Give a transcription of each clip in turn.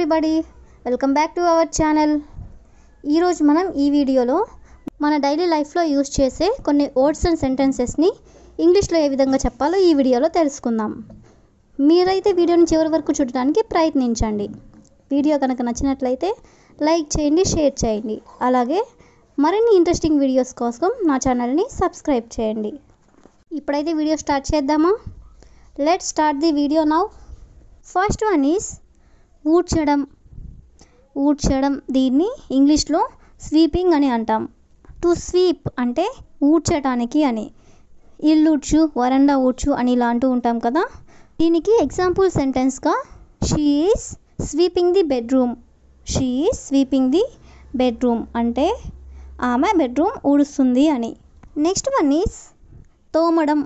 everybody welcome back to our channel ఈరోజు మనం ఈ వీడియోలో మన డైలీ లైఫ్లో యూస్ చేసే కొన్ని వర్డ్స్ అండ్ సెంటెన్సెస్ని ఇంగ్లీష్లో ఏ విధంగా చెప్పాలో ఈ వీడియోలో తెలుసుకుందాం మీరైతే వీడియోని చివరి వరకు చూడడానికి ప్రయత్నించండి వీడియో కనుక నచ్చినట్లయితే లైక్ చేయండి షేర్ చేయండి అలాగే మరిన్ని ఇంట్రెస్టింగ్ వీడియోస్ కోసం నా ఛానల్ని సబ్స్క్రైబ్ చేయండి ఇప్పుడైతే వీడియో స్టార్ట్ చేద్దామా let start the video now first one is ఊడ్చడం ఊడ్చడం దీన్ని ఇంగ్లీష్లో స్వీపింగ్ అని అంటాం టు స్వీప్ అంటే ఊడ్చడానికి అని ఇల్లు ఊడ్చు వరండా ఊడ్చు అని ఇలా అంటూ ఉంటాం కదా దీనికి ఎగ్జాంపుల్ సెంటెన్స్గా she is sweeping the bedroom she is sweeping the bedroom అంటే ఆమె బెడ్రూమ్ ఊడుస్తుంది అని నెక్స్ట్ వన్ ఈస్ తోమడం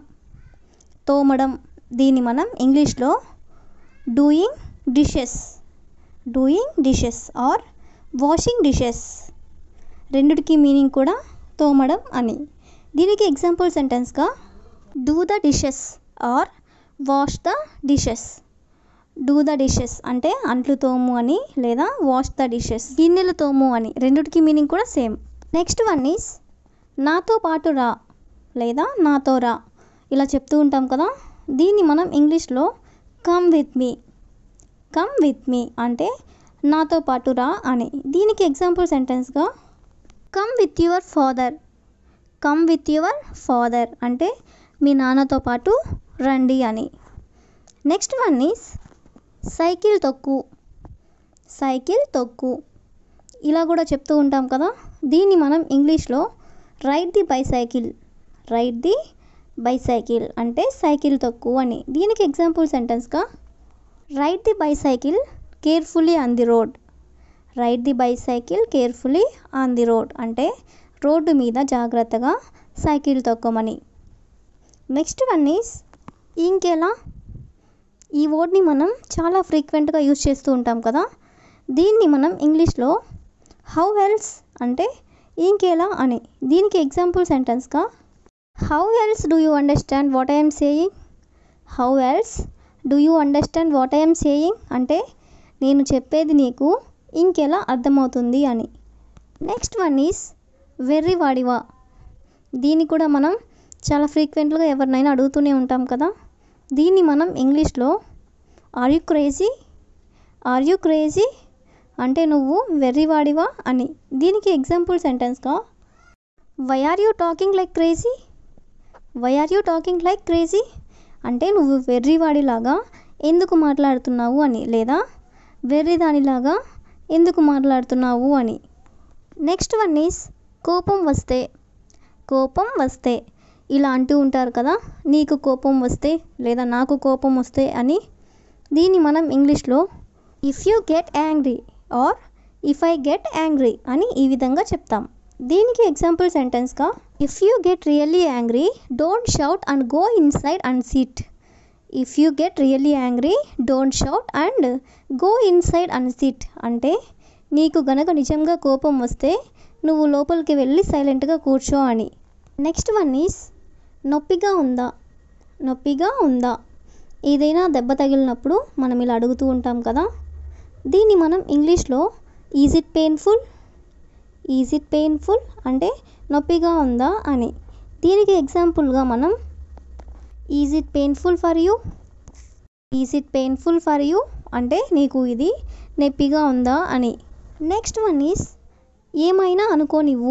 తోమడం దీన్ని మనం ఇంగ్లీష్లో doing dishes doing dishes or washing dishes రెండిటికి మీనింగ్ కూడా తోమడం అని దీనికి ఎగ్జాంపుల్ సెంటెన్స్గా do the dishes or wash the dishes do the dishes అంటే అంట్లు తోము అని లేదా వాష్ ద డిషెస్ గిన్నెలు తోము అని రెండిటికి మీనింగ్ కూడా సేమ్ నెక్స్ట్ వన్ ఈస్ నాతో పాటు రా లేదా నాతో రా ఇలా చెప్తూ ఉంటాం కదా దీన్ని మనం ఇంగ్లీష్లో come with me come with me అంటే నాతో పాటు రా అని దీనికి ఎగ్జాంపుల్ సెంటెన్స్గా come with your father come with your father అంటే మీ నాన్నతో పాటు రండి అని నెక్స్ట్ వన్ ఈస్ సైకిల్ తొక్కు సైకిల్ తొక్కు ఇలా కూడా చెప్తూ ఉంటాం కదా దీన్ని మనం ఇంగ్లీష్లో ride the bicycle ride the bicycle అంటే సైకిల్ తొక్కు అని దీనికి ఎగ్జాంపుల్ సెంటెన్స్గా ride the bicycle carefully on the road ride the bicycle carefully on the road అంటే రోడ్డు మీద జాగ్రత్తగా సైకిల్ తొక్కమని నెక్స్ట్ వన్ ఈస్ ఇంకెలా ఈ వర్డ్ని మనం చాలా ఫ్రీక్వెంట్గా యూజ్ చేస్తూ ఉంటాం కదా దీన్ని మనం ఇంగ్లీష్లో హౌ ఎల్స్ అంటే ఇంకెలా అని దీనికి ఎగ్జాంపుల్ సెంటెన్స్గా how else do you understand what I'm saying how else do you understand what I'm saying అంటే నేను చెప్పేది నీకు ఇంకెలా అర్థమవుతుంది అని నెక్స్ట్ వన్ ఈస్ వెర్రి వాడివా దీన్ని కూడా మనం చాలా ఫ్రీక్వెంట్గా ఎవరినైనా అడుగుతూనే ఉంటాం కదా దీన్ని మనం ఇంగ్లీష్లో are you crazy are you crazy అంటే నువ్వు వెర్రివాడివా అని దీనికి ఎగ్జాంపుల్ సెంటెన్స్గా why are you talking like crazy why are you talking like crazy అంటే నువ్వు వెర్రివాడిలాగా ఎందుకు మాట్లాడుతున్నావు అని లేదా వెర్రిదానిలాగా ఎందుకు మాట్లాడుతున్నావు అని నెక్స్ట్ వన్ ఈస్ కోపం వస్తే కోపం వస్తే ఇలా అంటూ ఉంటారు కదా నీకు కోపం వస్తే లేదా నాకు కోపం వస్తే అని దీన్ని మనం ఇంగ్లీష్లో if you get angry or if I get angry అని ఈ విధంగా చెప్తాం దీనికి ఎగ్జాంపుల్ సెంటెన్స్గా if you get really angry don't shout and go inside and sit if you get really angry don't shout and go inside and sit అంటే నీకు గనక నిజంగా కోపం వస్తే నువ్వు లోపలికి వెళ్ళి సైలెంట్గా కూర్చో అని నెక్స్ట్ వన్ ఈస్ నొప్పిగా ఉందా నొప్పిగా ఉందా ఏదైనా దెబ్బ తగిలినప్పుడు మనం ఇలా అడుగుతూ ఉంటాం కదా దీన్ని మనం ఇంగ్లీష్లో is it painful is it painful అంటే నొప్పిగా ఉందా అని దీనికి ఎగ్జాంపుల్గా మనం is it painful for you is it painful for you అంటే నీకు ఇది నొప్పిగా ఉందా అని నెక్స్ట్ వన్ ఈస్ ఏమైనా అనుకోనివ్వు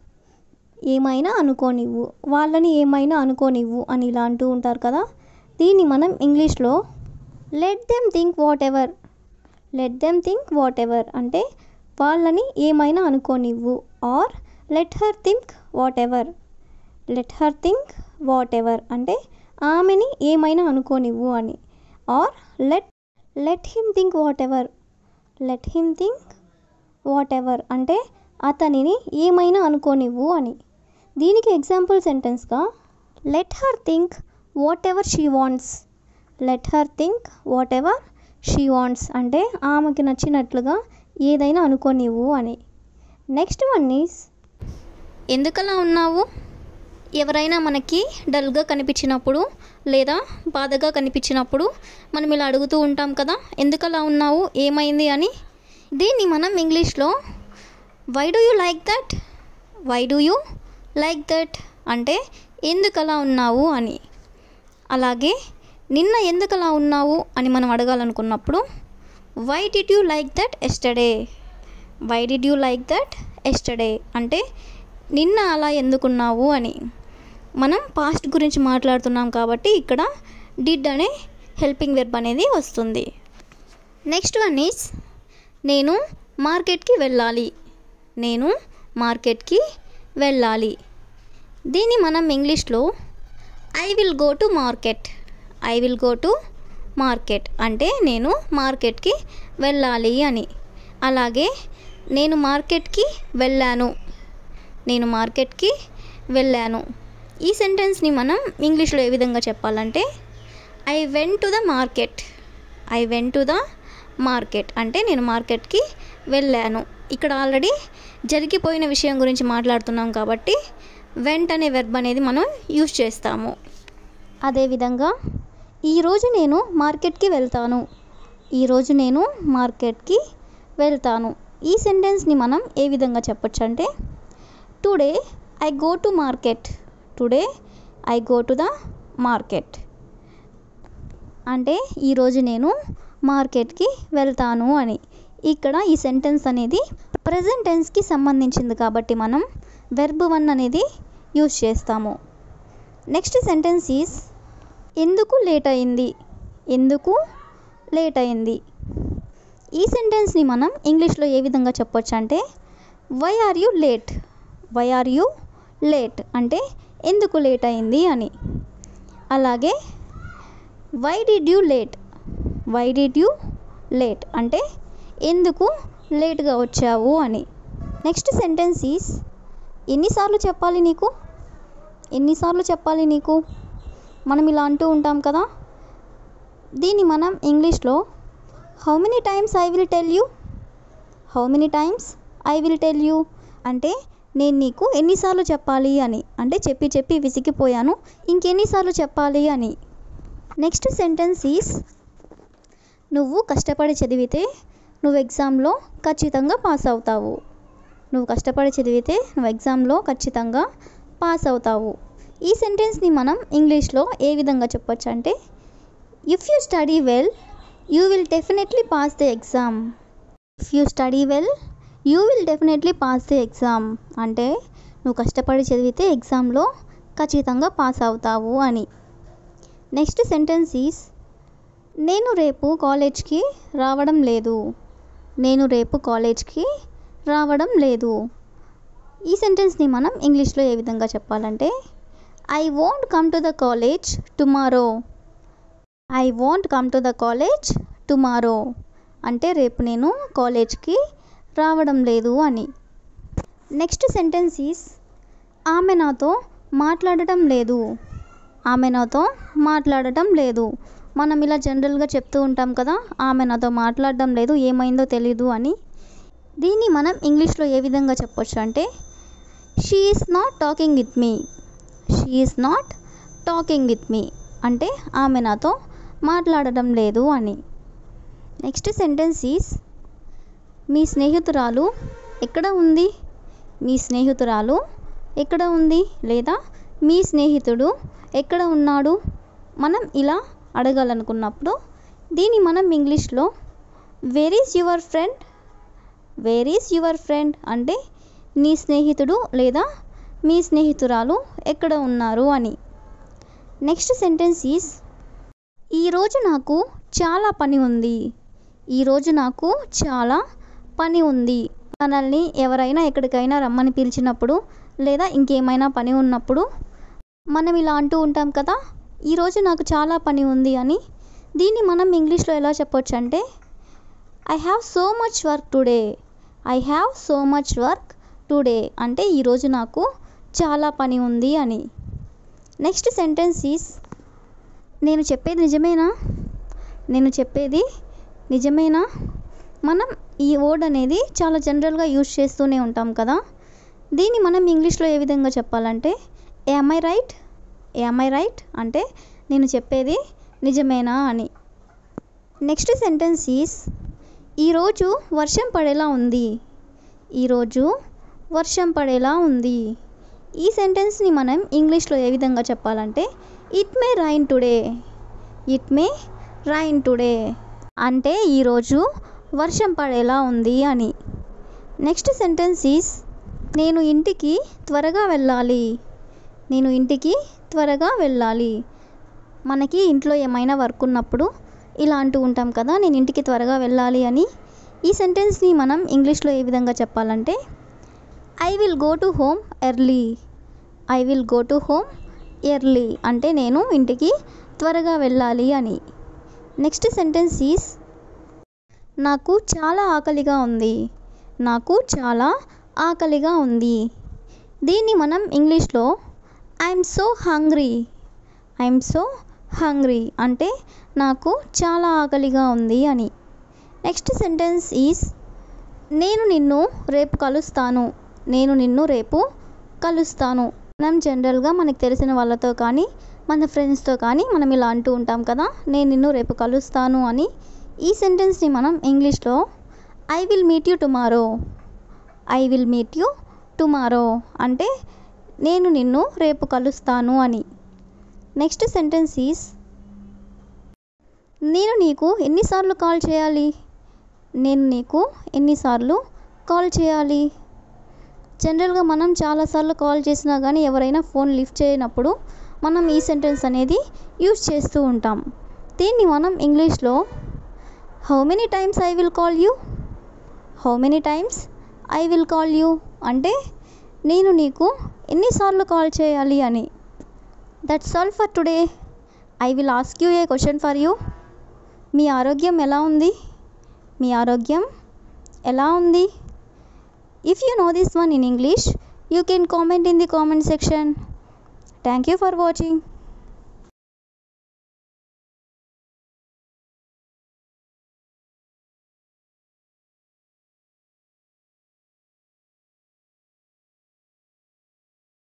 ఏమైనా అనుకోనివ్వు వాళ్ళని ఏమైనా అనుకోనివ్వు అని ఇలా అంటూ ఉంటారు కదా దీన్ని మనం ఇంగ్లీష్లో let them think whatever let them think whatever అంటే వాళ్ళని ఏమైనా అనుకోనివ్వు or let her think whatever let her think whatever అంటే ఆమెని ఏమైనా అనుకోనివ్వు అని or let let him think whatever let him think whatever అంటే అతనిని ఏమైనా అనుకోనివ్వు అని దీనికి ఎగ్జాంపుల్ సెంటెన్స్గా let her think whatever she wants let her think whatever she wants అంటే ఆమెకి నచ్చినట్లుగా ఏదైనా అనుకోనివ్వు అని నెక్స్ట్ వన్ ఈస్ ఎందుకలా ఉన్నావు ఎవరైనా మనకి డల్గా కనిపించినప్పుడు లేదా బాధగా కనిపించినప్పుడు మనం ఇలా అడుగుతూ ఉంటాం కదా ఎందుకలా ఉన్నావు ఏమైంది అని దీన్ని మనం ఇంగ్లీష్లో why do you like that why do you like that అంటే ఎందుకు అలా ఉన్నావు అని అలాగే నిన్న ఎందుకు అలా ఉన్నావు అని మనం అడగాలనుకున్నప్పుడు why did you like that yesterday why did you like that yesterday అంటే నిన్న అలా ఎందుకున్నావు అని మనం పాస్ట్ గురించి మాట్లాడుతున్నాం కాబట్టి ఇక్కడ డిడ్ అనే హెల్పింగ్ వెర్బ్ అనేది వస్తుంది నెక్స్ట్ వన్ ఈస్ నేను మార్కెట్కి వెళ్ళాలి నేను మార్కెట్కి వెళ్ళాలి దీన్ని మనం ఇంగ్లీష్లో I will go to market I will go to market అంటే నేను మార్కెట్కి వెళ్ళాలి అని అలాగే నేను మార్కెట్కి వెళ్ళాను నేను మార్కెట్కి వెళ్ళాను ఈ సెంటెన్స్ని మనం ఇంగ్లీష్లో ఏ విధంగా చెప్పాలంటే I went to the market I went to the market అంటే నేను మార్కెట్కి వెళ్ళాను ఇక్కడ ఆల్రెడీ జరిగిపోయిన విషయం గురించి మాట్లాడుతున్నాం కాబట్టి వెంట్ అనే వెర్బ్ అనేది మనం యూజ్ చేస్తాము అదేవిధంగా ఈరోజు నేను మార్కెట్కి వెళ్తాను ఈరోజు నేను మార్కెట్కి వెళ్తాను ఈ సెంటెన్స్ని మనం ఏ విధంగా చెప్పొచ్చు అంటే today I go to market today I go to the market అంటే ఈరోజు నేను మార్కెట్కి వెళ్తాను అని ఇక్కడ ఈ సెంటెన్స్ అనేది ప్రజెంట్ టెన్స్కి సంబంధించింది కాబట్టి మనం వెర్బ్ వన్ అనేది యూజ్ చేస్తాము నెక్స్ట్ సెంటెన్స్ ఈస్ ఎందుకు లేట్ అయింది ఎందుకు లేట్ అయింది ఈ సెంటెన్స్ని మనం ఇంగ్లీష్లో ఏ విధంగా చెప్పొచ్చు అంటే why are you late why are you late అంటే ఎందుకు లేట్ అయింది అని అలాగే why did you late why did you late అంటే ఎందుకు లేట్గా వచ్చావు అని నెక్స్ట్ సెంటెన్స్ ఈస్ ఎన్నిసార్లు చెప్పాలి నీకు ఎన్నిసార్లు చెప్పాలి నీకు మనం ఇలా అంటూ ఉంటాం కదా దీన్ని మనం ఇంగ్లీష్లో how many times I will tell you how many times I will tell you అంటే నేను నీకు ఎన్నిసార్లు చెప్పాలి అని అంటే చెప్పి చెప్పి విసిగిపోయాను ఇంకెన్నిసార్లు చెప్పాలి అని నెక్స్ట్ సెంటెన్స్ ఈస్ నువ్వు కష్టపడి చదివితే నువ్వు ఎగ్జామ్లో ఖచ్చితంగా పాస్ అవుతావు నువ్వు కష్టపడి చదివితే నువ్వు ఎగ్జామ్లో ఖచ్చితంగా పాస్ అవుతావు ఈ సెంటెన్స్ని మనం ఇంగ్లీష్లో ఏ విధంగా చెప్పొచ్చు అంటే if you study well you will definitely pass the exam if you study well you will definitely pass the exam అంటే నువ్వు కష్టపడి చదివితే ఎగ్జామ్లో ఖచ్చితంగా పాస్ అవుతావు అని నెక్స్ట్ సెంటెన్స్ ఈస్ నేను రేపు కాలేజ్కి రావడం లేదు నేను రేపు కాలేజ్కి రావడం లేదు ఈ సెంటెన్స్ని మనం ఇంగ్లీష్లో ఏ విధంగా చెప్పాలంటే I won't come to the college tomorrow I won't come to the college tomorrow అంటే రేపు నేను కాలేజ్కి రావడం లేదు అని నెక్స్ట్ సెంటెన్స్ ఈస్ ఆమె నాతో మాట్లాడటం లేదు ఆమె నాతో మాట్లాడటం లేదు మనం ఇలా జనరల్గా చెప్తూ ఉంటాం కదా ఆమె నాతో మాట్లాడడం లేదు ఏమైందో తెలీదు అని దీన్ని మనం ఇంగ్లీష్లో ఏ విధంగా చెప్పొచ్చు అంటే she is not talking with me she is not talking with me అంటే ఆమె నాతో మాట్లాడడం లేదు అని నెక్స్ట్ సెంటెన్స్ ఈస్ మీ స్నేహితురాలు ఎక్కడ ఉంది మీ స్నేహితురాలు ఎక్కడ ఉంది లేదా మీ స్నేహితుడు ఎక్కడ ఉన్నాడు మనం ఇలా అడగాలనుకున్నప్పుడు దీన్ని మనం ఇంగ్లీష్లో where is your friend where is your friend అంటే నీ స్నేహితుడు లేదా మీ స్నేహితురాలు ఎక్కడ ఉన్నారు అని నెక్స్ట్ సెంటెన్స్ ఈస్ ఈరోజు నాకు చాలా పని ఉంది ఈరోజు నాకు చాలా పని ఉంది మనల్ని ఎవరైనా ఎక్కడికైనా రమ్మని పిలిచినప్పుడు లేదా ఇంకేమైనా పని ఉన్నప్పుడు మనం ఇలా అంటూ ఉంటాం కదా ఈరోజు నాకు చాలా పని ఉంది అని దీన్ని మనం ఇంగ్లీష్లో ఎలా చెప్పొచ్చు అంటే I have so much work today I have so much work today అంటే ఈరోజు నాకు చాలా పని ఉంది అని నెక్స్ట్ సెంటెన్స్ ఈస్ నేను చెప్పేది నిజమేనా నేను చెప్పేది నిజమేనా మనం ఈ వర్డ్ అనేది చాలా జనరల్గా యూజ్ చేస్తూనే ఉంటాం కదా దీన్ని మనం ఇంగ్లీష్లో ఏ విధంగా చెప్పాలంటే am I right am I right అంటే నేను చెప్పేది నిజమేనా అని నెక్స్ట్ సెంటెన్స్ ఈస్ ఈరోజు వర్షం పడేలా ఉంది ఈరోజు వర్షం పడేలా ఉంది ఈ సెంటెన్స్ని మనం ఇంగ్లీష్లో ఏ విధంగా చెప్పాలంటే it may rain today it may rain today అంటే ఈరోజు వర్షం పడేలా ఉంది అని నెక్స్ట్ సెంటెన్స్ ఈస్ నేను ఇంటికి త్వరగా వెళ్ళాలి నేను ఇంటికి త్వరగా వెళ్ళాలి మనకి ఇంట్లో ఏమైనా వర్క్ ఉన్నప్పుడు ఇలా అంటూ ఉంటాం కదా నేను ఇంటికి త్వరగా వెళ్ళాలి అని ఈ సెంటెన్స్ని మనం ఇంగ్లీష్లో ఏ విధంగా చెప్పాలంటే I will go to home early I will go to home early అంటే నేను ఇంటికి త్వరగా వెళ్ళాలి అని నెక్స్ట్ సెంటెన్స్ ఈస్ నాకు చాలా ఆకలిగా ఉంది నాకు చాలా ఆకలిగా ఉంది దీన్ని మనం ఇంగ్లీష్లో I'm so hungry I'm so hungry అంటే నాకు చాలా ఆకలిగా ఉంది అని నెక్స్ట్ సెంటెన్స్ ఈస్ నేను నిన్ను రేపు కలుస్తాను నేను నిన్ను రేపు కలుస్తాను మనం జనరల్గా మనకు తెలిసిన వాళ్ళతో కానీ మన ఫ్రెండ్స్తో కానీ మనం ఇలా అంటూ ఉంటాం కదా నేను నిన్ను రేపు కలుస్తాను అని ఈ సెంటెన్స్ని మనం ఇంగ్లీష్లో I will meet you tomorrow I will meet you tomorrow అంటే నేను నిన్ను రేపు కలుస్తాను అని నెక్స్ట్ సెంటెన్స్ ఈస్ నేను నీకు ఎన్నిసార్లు కాల్ చేయాలి నేను నీకు ఎన్నిసార్లు కాల్ చేయాలి జనరల్గా మనం చాలాసార్లు కాల్ చేసినా కానీ ఎవరైనా ఫోన్ లిఫ్ట్ చేయనప్పుడు మనం ఈ సెంటెన్స్ అనేది యూజ్ చేస్తూ ఉంటాం దీన్ని మనం ఇంగ్లీష్లో how many times I will call you how many times I will call you అంటే నేను నీకు ఎన్నిసార్లు కాల్ చేయాలి అని that's all for today I will ask you a question for you మీ ఆరోగ్యం ఎలా ఉంది మీ ఆరోగ్యం ఎలా ఉంది if you know this one in English you can comment in the comment section thank you for watching